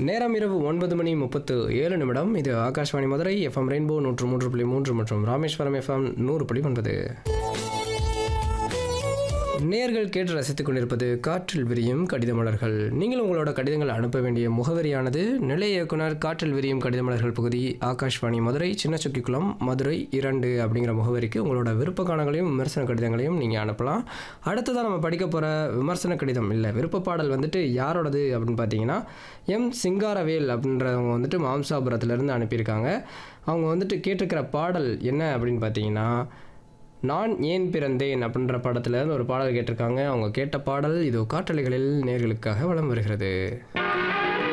நேரம் இரவு ஒன்பது மணி முப்பத்து ஏழு நிமிடம் இது ஆகாஷ்வாணி மதுரை எஃப்எம் ரெயின்போ நூற்று மூன்று புள்ளி மூன்று மற்றும் ராமேஸ்வரம் எஃப்எம் நூறு புள்ளி ஒன்பது நேர்கள் கேட்டு ரசித்துக் கொண்டிருப்பது காற்றில் விரியும் கடித மலர்கள் நீங்கள் உங்களோட கடிதங்கள் அனுப்ப வேண்டிய முகவரியானது நிலைய இயக்குனர் காற்றில் விரியும் கடித மலர்கள் பகுதி ஆகாஷ்வாணி மதுரை சின்னச்சுக்கிக்குளம் மதுரை இரண்டு அப்படிங்கிற முகவரிக்கு உங்களோட விருப்ப காணங்களையும் விமர்சன கடிதங்களையும் நீங்கள் அனுப்பலாம் அடுத்ததாக நம்ம படிக்க போகிற விமர்சன கடிதம் இல்லை விருப்ப பாடல் வந்துட்டு யாரோடது அப்படின்னு பார்த்தீங்கன்னா எம் சிங்காரவேல் அப்படின்றவங்க வந்துட்டு மாம்சாபுரத்துலேருந்து அனுப்பியிருக்காங்க அவங்க வந்துட்டு கேட்டிருக்கிற பாடல் என்ன அப்படின்னு பார்த்தீங்கன்னா நான் ஏன் பிறந்தேன் அப்படின்ற படத்துல இருந்து ஒரு பாடல் கேட்டிருக்காங்க அவங்க கேட்ட பாடல் இது காற்றலைகளில் நேர்களுக்காக வலம் வருகிறது